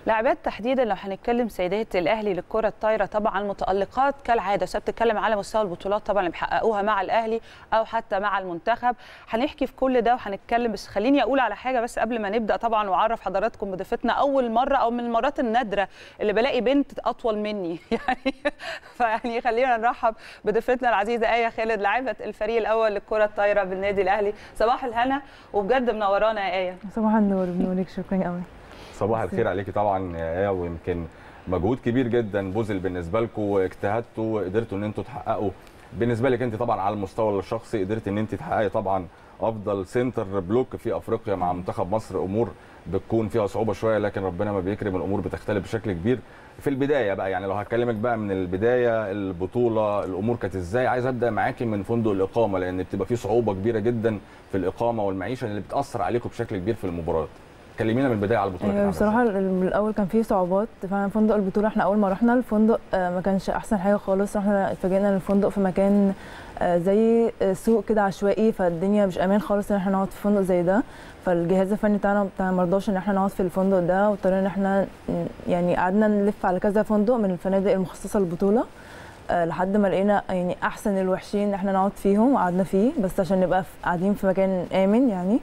لاعبات تحديدا لو هنتكلم سيدات الاهلي للكره الطايره طبعا متالقات كالعاده بس بتتكلم على مستوى البطولات طبعا اللي بيحققوها مع الاهلي او حتى مع المنتخب هنحكي في كل ده وهنتكلم بس خليني اقول على حاجه بس قبل ما نبدا طبعا واعرف حضراتكم بضيفتنا اول مره او من المرات النادره اللي بلاقي بنت اطول مني يعني فيعني خلينا نرحب بضيفتنا العزيزه ايه خالد لاعبه الفريق الاول للكره الطايره بالنادي الاهلي صباح الهنا وبجد منورانا يا ايه صباح النور بنورك شكرا قوي صباح الخير عليكي طبعا يا ايه ويمكن مجهود كبير جدا بذل بالنسبه لكم واجتهدتوا وقدرتوا ان انتوا تحققوا بالنسبه لك انت طبعا على المستوى الشخصي قدرت ان انت تحققي طبعا افضل سنتر بلوك في افريقيا مع منتخب مصر امور بتكون فيها صعوبه شويه لكن ربنا ما بيكرم الامور بتختلف بشكل كبير في البدايه بقى يعني لو هكلمك بقى من البدايه البطوله الامور كانت ازاي عايز ابدا معاكي من فندق الاقامه لان بتبقى في صعوبه كبيره جدا في الاقامه والمعيشه اللي بتاثر عليكم بشكل كبير في المباريات كلمينا من البدايه على البطوله ايوه بصراحه من الاول كان فيه صعوبات فعلا فندق البطوله احنا اول ما رحنا الفندق ما كانش احسن حاجه خالص احنا اتفاجئنا ان الفندق في مكان زي سوق كده عشوائي فالدنيا مش امان خالص ان احنا نقعد في فندق زي ده فالجهاز الفني بتاعنا بتاع ما رضاش ان احنا نقعد في الفندق ده واضطرينا ان احنا يعني قعدنا نلف على كذا فندق من الفنادق المخصصه للبطوله لحد ما لقينا يعني احسن الوحشين ان احنا نقعد فيهم وقعدنا فيه بس عشان نبقى قاعدين في مكان امن يعني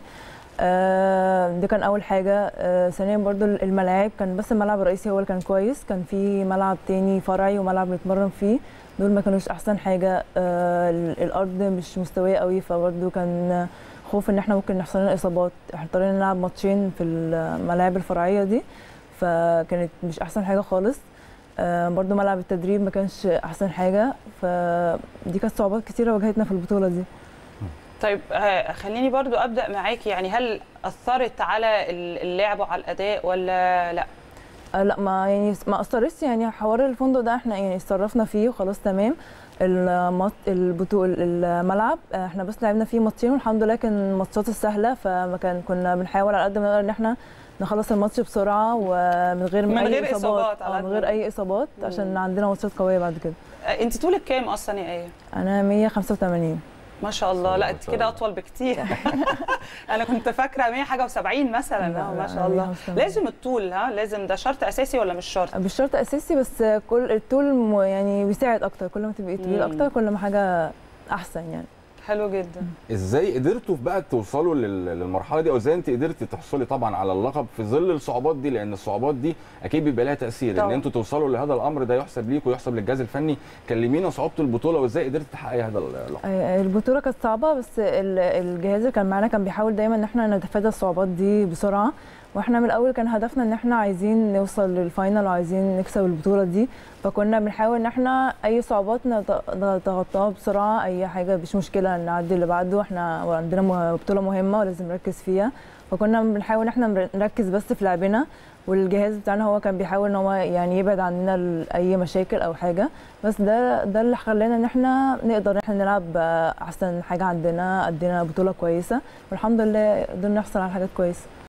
آه دي كان اول حاجه آه ثانيا برضو الملاعب كان بس الملعب الرئيسي هو اللي كان كويس كان في ملعب تاني فرعي وملعب بنتمرن فيه دول ما كانوش احسن حاجه آه الارض مش مستويه قوي فبرضو كان خوف ان احنا ممكن يحصل لنا اصابات احنا اضطرينا نلعب ماتشين في الملاعب الفرعيه دي فكانت مش احسن حاجه خالص آه برضو ملعب التدريب ما كانش احسن حاجه فدي كانت صعوبات كتيره واجهتنا في البطوله دي طيب خليني برضو ابدا معاكي يعني هل اثرت على اللعب وعلى الاداء ولا لا آه لا ما يعني ما اثرتش يعني حوار الفندق ده احنا يعني اتصرفنا فيه وخلاص تمام المط... البطول الملعب احنا بس لعبنا فيه ماتشين والحمد لله كان الماتشات السهله فما كان كنا بنحاول على قد ما نقدر ان احنا نخلص الماتش بسرعه ومن غير من اي غير اصابات على من غير اي اصابات عشان عندنا ماتشات قويه بعد كده انت طولك كام اصلا يا ايه انا 185 ما شاء الله لا انت كده اطول بكتير انا كنت فاكره 100 حاجه و70 مثلا لا ما شاء الله لازم الطول ها لازم ده شرط اساسي ولا مش شرط مش شرط اساسي بس كل الطول يعني بيساعد اكتر كل ما تبقي طويل اكتر كل ما حاجه احسن يعني حلو جدا ازاي قدرتوا بقى توصلوا للمرحله دي او ازاي انت قدرتي تحصلي طبعا على اللقب في ظل الصعوبات دي لان الصعوبات دي اكيد بيبقى لها تاثير طبعا. ان انتوا توصلوا لهذا الامر ده يحسب ليكم ويحسب للجهاز الفني كلمينا صعوبه البطوله وازاي قدرتي تحققي هذا اللقب البطوله كانت صعبه بس الجهاز اللي كان معانا كان بيحاول دايما ان احنا نتفادى الصعوبات دي بسرعه واحنا من الاول كان هدفنا ان احنا عايزين نوصل للفاينل وعايزين نكسب البطوله دي فكنا بنحاول ان احنا اي صعوبات نتغطاها بسرعه اي حاجه مش مشكله نعدي اللي بعده احنا عندنا بطوله مهمه ولازم نركز فيها فكنا بنحاول ان احنا نركز بس في لعبنا والجهاز بتاعنا هو كان بيحاول ان هو يعني يبعد عننا اي مشاكل او حاجه بس ده ده اللي خلانا ان احنا نقدر ان احنا نلعب احسن حاجه عندنا ادينا بطوله كويسه والحمد لله قدرنا نحصل على حاجات كويسه